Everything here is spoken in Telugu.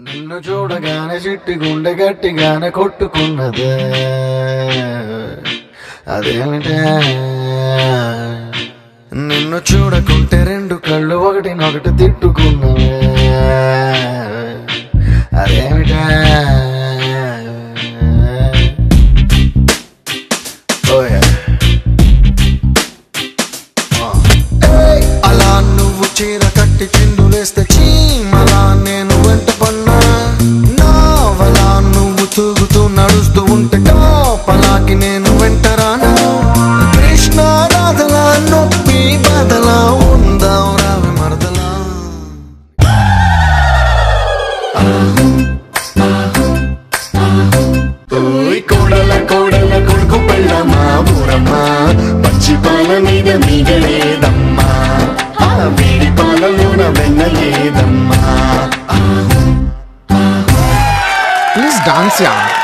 నిన్ను చూడగానే చిట్టి గుండె గట్టిగానే కొట్టుకున్నదే అదేమిటే నిన్ను చూడకుంటే రెండు కళ్ళు ఒకటినొకటి తిట్టుకున్నవే అదేమిటే ఓయ్ ఏయ్, అలా నువ్వు చీర కట్టి చిందులేస్తే చీమలా నేను వెంట పన్నా నావలా నువ్వు తూగుతూ నడుస్తూ ఉంటే పలాకి నేను వెంట రాను కృష్ణ రాధలా నొప్పి బదలా ఉందాం రావి మరదలా ఓయ్ కోడల కోడల కొడుకు పెళ్ళమా ఊరమ్మా పచ్చి పాల మీద మీద లేదమ్మా ఆ వేడి పాలలోన వెన్న లేదమ్మా ప్లీజ్ డాన్స్ యా